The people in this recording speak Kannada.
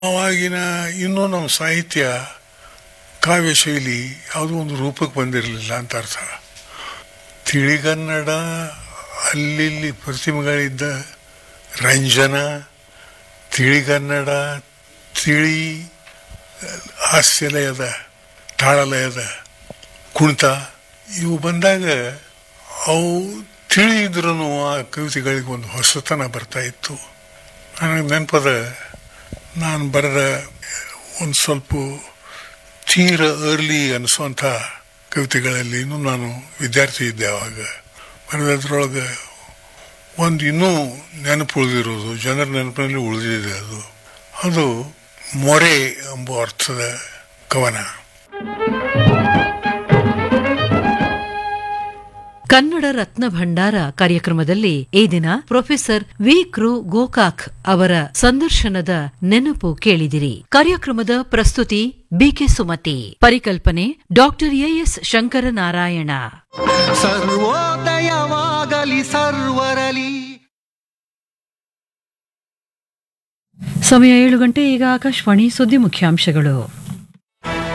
ಅವಾಗಿನ ಇನ್ನೂ ನಮ್ಮ ಸಾಹಿತ್ಯ ಕಾವ್ಯ ಶೈಲಿ ಯಾವುದೋ ಒಂದು ರೂಪಕ್ಕೆ ಬಂದಿರಲಿಲ್ಲ ಅಂತ ಅರ್ಥ ತಿಳಿಗನ್ನಡ ಅಲ್ಲಿ ಪ್ರತಿಮೆಗಳಿದ್ದ ರಂಜನ ತಿಳಿಗನ್ನಡ ತಿಳಿ ಹಾಸ್ಯಲಯದ ತಾಳಲಯದ ಕುಣಿತ ಇವು ಬಂದಾಗ ಅವು ತಿಳಿಯಿದ್ರೂ ಆ ಕವಿತೆಗಳಿಗೆ ಒಂದು ಹೊಸತನ ಬರ್ತಾ ಇತ್ತು ನನಗೆ ನೆನಪದ ನಾನು ಬರೆದ ಒಂದು ಸ್ವಲ್ಪ ತೀರ ಅರ್ಲಿ ಅನಿಸುವಂಥ ಕವಿತೆಗಳಲ್ಲಿ ಇನ್ನೂ ನಾನು ವಿದ್ಯಾರ್ಥಿ ಇದ್ದೆ ಆವಾಗ ಬರೆದದ್ರೊಳಗೆ ಒಂದು ಇನ್ನೂ ನೆನಪು ಉಳಿದಿರೋದು ಜನರ ನೆನಪಿನಲ್ಲಿ ಉಳಿದಿದೆ ಅದು ಅದು ಮೊರೆ ಎಂಬ ಅರ್ಥದ ಕವನ ಕನ್ನಡ ರತ್ನ ಭಂಡಾರ ಕಾರ್ಯಕ್ರಮದಲ್ಲಿ ಈ ದಿನ ಪ್ರೊಫೆಸರ್ ವಿ ಕೃ ಗೋಕಾಕ್ ಅವರ ಸಂದರ್ಶನದ ನೆನಪು ಕೇಳಿದಿರಿ ಕಾರ್ಯಕ್ರಮದ ಪ್ರಸ್ತುತಿ ಬಿಕೆ ಸುಮತಿ ಪರಿಕಲ್ಪನೆ ಡಾಕ್ಟರ್ ಎಎಸ್ ಶಂಕರನಾರಾಯಣ ಸರ್ವೋದಯವಾಗಲಿ ಸರ್ವರಲಿ ಸಮಯ ಏಳು ಗಂಟೆ ಈಗ ಆಕಾಶವಾಣಿ ಸುದ್ದಿ ಮುಖ್ಯಾಂಶಗಳು